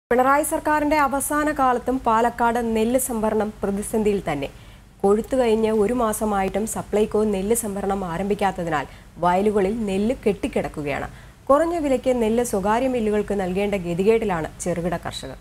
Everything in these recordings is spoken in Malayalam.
പിണറായി സർക്കാരിന്റെ അവസാന കാലത്തും പാലക്കാട് നെല്ല് സംഭരണം പ്രതിസന്ധിയിൽ തന്നെ കൊഴുത്തു കഴിഞ്ഞ് ഒരു മാസമായിട്ടും സപ്ലൈകോ നെല്ല് സംഭരണം ആരംഭിക്കാത്തതിനാൽ വയലുകളിൽ നെല്ല് കെട്ടിക്കിടക്കുകയാണ് കുറഞ്ഞ വിലയ്ക്ക് നെല്ല് സ്വകാര്യ മില്ലുകൾക്ക് നൽകേണ്ട ഗതികേട്ടിലാണ് ചെറുകിട കർഷകർ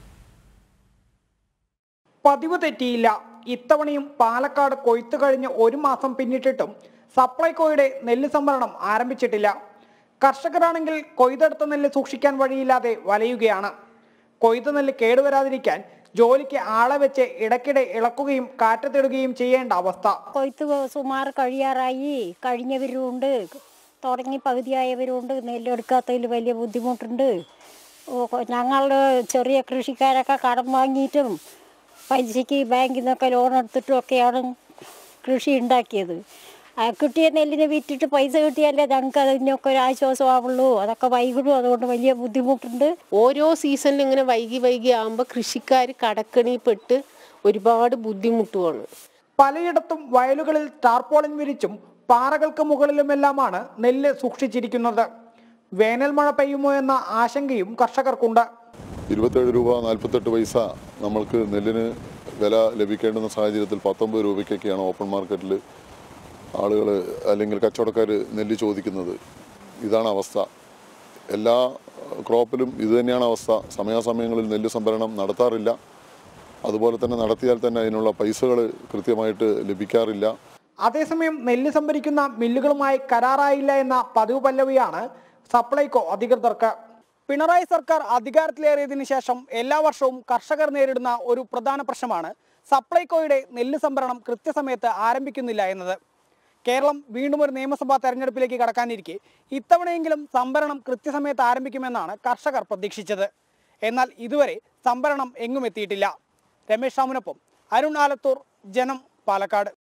പതിവ് തെറ്റിയില്ല ഇത്തവണയും പാലക്കാട് കൊയ്ത്തു കഴിഞ്ഞ് ഒരു മാസം പിന്നിട്ടിട്ടും സപ്ലൈകോയുടെ നെല്ല് സംഭരണം ആരംഭിച്ചിട്ടില്ല കർഷകരാണെങ്കിൽ കൊയ്തെടുത്ത നെല്ല് സൂക്ഷിക്കാൻ വഴിയില്ലാതെ വലയുകയാണ് കൊയ്ത നെല്ല് കേടുവരാതിരിക്കാൻ ജോലിക്ക് ആളെ വെച്ച് ഇടയ്ക്കിടെ ഇളക്കുകയും കാറ്റത്തിടുകയും ചെയ്യേണ്ട അവസ്ഥ കൊയ്ത്ത് സുമാർ കഴിയാറായി കഴിഞ്ഞവരുമുണ്ട് തുടങ്ങി പകുതിയായവരുമുണ്ട് നെല്ലെടുക്കാത്തതിൽ വലിയ ബുദ്ധിമുട്ടുണ്ട് ഓ, ഞങ്ങൾ ചെറിയ കൃഷിക്കാരൊക്കെ കടം വാങ്ങിയിട്ടും പലിശയ്ക്ക് ബാങ്കിൽ നിന്നൊക്കെ ലോൺ എടുത്തിട്ടും ഒക്കെയാണ് കൃഷി ഉണ്ടാക്കിയത് ആ കിട്ടിയ നെല്ലിനെ വിറ്റിട്ട് പൈസ കിട്ടിയാലേ ഞങ്ങൾക്ക് അതിനൊക്കെ ഒരു ആശ്വാസമാവുള്ളൂ അതൊക്കെ വൈകിടും അതുകൊണ്ട് വലിയ ബുദ്ധിമുട്ടുണ്ട് ഓരോ സീസണിലും ഇങ്ങനെ വൈകി വൈകി ആകുമ്പോൾ കൃഷിക്കാർ കടക്കണിപ്പെട്ട് ഒരുപാട് ബുദ്ധിമുട്ടുമാണ് പലയിടത്തും വയലുകളിൽ ടാർപോളിൻ വിരിച്ചും പാറകൾക്ക് മുകളിലുമെല്ലാമാണ് നെല്ല് സൂക്ഷിച്ചിരിക്കുന്നത് വേനൽ മഴ പെയ്യുമോ എന്ന ആശങ്കയും കർഷകർക്കുണ്ട് ഇരുപത്തേഴ് രൂപ നാൽപ്പത്തെട്ട് പൈസ നമ്മൾക്ക് നെല്ലിന് വില ലഭിക്കേണ്ടുന്ന സാഹചര്യത്തിൽ പത്തൊമ്പത് രൂപയ്ക്കൊക്കെയാണ് ഓപ്പൺ മാർക്കറ്റിൽ ആളുകൾ അല്ലെങ്കിൽ കച്ചവടക്കാർ നെല്ല് ചോദിക്കുന്നത് ഇതാണ് അവസ്ഥ എല്ലാ ക്രോപ്പിലും ഇത് തന്നെയാണ് അവസ്ഥ സമയാസമയങ്ങളിൽ നെല്ല് സംഭരണം നടത്താറില്ല അതുപോലെ തന്നെ നടത്തിയാൽ തന്നെ അതിനുള്ള പൈസകൾ കൃത്യമായിട്ട് ലഭിക്കാറില്ല അതേസമയം നെല്ല് സംഭരിക്കുന്ന മില്ലുകളുമായി കരാറായില്ല എന്ന പതിവ് പല്ലവിയാണ് സപ്ലൈകോ അധികൃതർക്ക് പിണറായി സർക്കാർ അധികാരത്തിലേറിയതിനു ശേഷം എല്ലാ വർഷവും കർഷകർ നേരിടുന്ന ഒരു പ്രധാന പ്രശ്നമാണ് സപ്ലൈകോയുടെ നെല്ല് സംഭരണം കൃത്യസമയത്ത് ആരംഭിക്കുന്നില്ല എന്നത് കേരളം വീണ്ടും ഒരു നിയമസഭാ തെരഞ്ഞെടുപ്പിലേക്ക് കടക്കാനിരിക്കെ ഇത്തവണയെങ്കിലും സംഭരണം കൃത്യസമയത്ത് ആരംഭിക്കുമെന്നാണ് കർഷകർ പ്രതീക്ഷിച്ചത് എന്നാൽ ഇതുവരെ സംഭരണം എങ്ങും എത്തിയിട്ടില്ല രമേശ് റാമിനൊപ്പം അരുൺ ആലത്തൂർ ജനം പാലക്കാട്